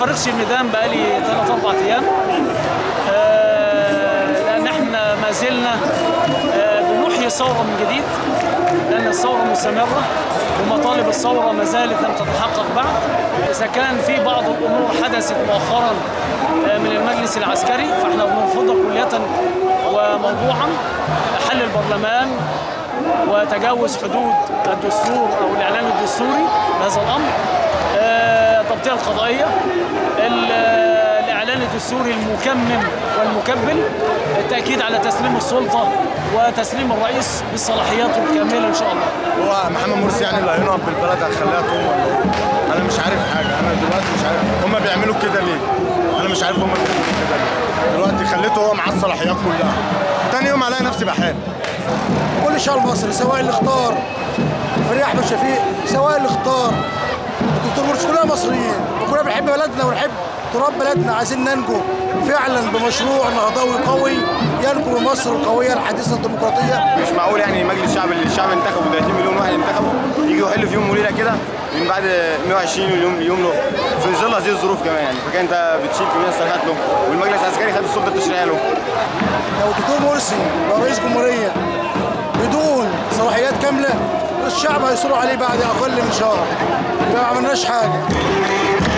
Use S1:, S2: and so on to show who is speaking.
S1: بفارقش الميدان بقالي 3 4 ايام آه، لان احنا ما زلنا آه، بنحيي الثوره من جديد لان الثوره مستمره ومطالب الثوره ما زالت لم تتحقق بعد اذا كان في بعض الامور حدثت مؤخرا آه، من المجلس العسكري فاحنا بنرفضها كليه وموضوعا حل البرلمان وتجاوز حدود الدستور او الاعلان الدستوري بهذا الامر آه، التبطئه القضائيه ال- الاعلان الدستوري المكمم والمكبل التاكيد على تسليم السلطه وتسليم الرئيس بالصلاحيات الكامله ان شاء الله
S2: هو محمد مرسي يعني اللي هينهض بالبلد هيخليها تقوم ولا ايه؟ انا مش عارف حاجه انا دلوقتي مش عارف هم بيعملوا كده ليه؟ انا مش عارف هم بيعملوا كده ليه؟ دلوقتي خليته هو معاه الصلاحيات كلها تاني يوم الاقي نفسي بحال
S3: كل شعب مصر سواء اللي اختار فريق احمد شفيق سواء اللي اختار الدكتور مرسي كلنا مصريين وكلنا بنحب بلدنا ونحب تراب بلدنا عايزين ننجو فعلا بمشروع نهضوي قوي ينجو مصر القويه الحديثه الديمقراطيه
S2: مش معقول يعني مجلس الشعب اللي الشعب انتخبه 30 مليون واحد انتخبوا يجي يحل في يوم وليله كده من بعد 120 يوم يوم له في ظل هذه الظروف كمان يعني فكان انت بتشيل كميه صلاحيات له والمجلس العسكري خد السلطه التشريعيه له
S3: لو الدكتور مرسي بقى رئيس جمهوريه بدون صلاحيات كامله الشعب هيصروا عليه بعد اقل من شهر يبقى ما عملناش حاجه